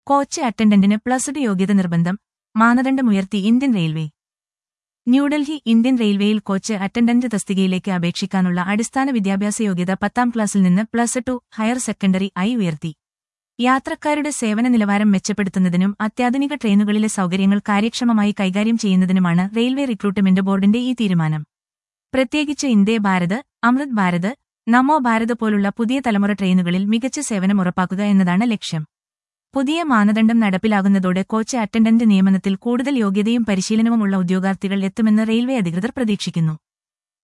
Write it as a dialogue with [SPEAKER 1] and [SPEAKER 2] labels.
[SPEAKER 1] coach അറ്റൻഡന്റിന് plus two യോഗ്യത നിർബന്ധം മാനദണ്ഡമുയർത്തി ഇന്ത്യൻ റെയിൽവേ ന്യൂഡൽഹി ഇന്ത്യൻ റെയിൽവേയിൽ കോച്ച് അറ്റൻഡന്റ് തസ്തികയിലേക്ക് അപേക്ഷിക്കാനുള്ള അടിസ്ഥാന വിദ്യാഭ്യാസ യോഗ്യത പത്താം ക്ലാസ്സിൽ നിന്ന് പ്ലസ് ടു ഹയർ സെക്കൻഡറി ആയി ഉയർത്തി യാത്രക്കാരുടെ സേവന നിലവാരം മെച്ചപ്പെടുത്തുന്നതിനും അത്യാധുനിക ട്രെയിനുകളിലെ സൗകര്യങ്ങൾ കാര്യക്ഷമമായി കൈകാര്യം ചെയ്യുന്നതിനുമാണ് റെയിൽവേ റിക്രൂട്ട്മെന്റ് ബോർഡിന്റെ ഈ തീരുമാനം പ്രത്യേകിച്ച് ഇന്ത്യ ഭാരത് അമൃത് ഭാരത് നമോ ഭാരത് പോലുള്ള പുതിയ തലമുറ ട്രെയിനുകളിൽ മികച്ച സേവനം ഉറപ്പാക്കുക എന്നതാണ് ലക്ഷ്യം പുതിയ മാനദണ്ഡം നടപ്പിലാകുന്നതോടെ കോച്ച് അറ്റൻഡന്റ് നിയമനത്തിൽ കൂടുതൽ യോഗ്യതയും പരിശീലനവുമുള്ള ഉദ്യോഗാർത്ഥികൾ എത്തുമെന്ന് റെയിൽവേ അധികൃതർ പ്രതീക്ഷിക്കുന്നു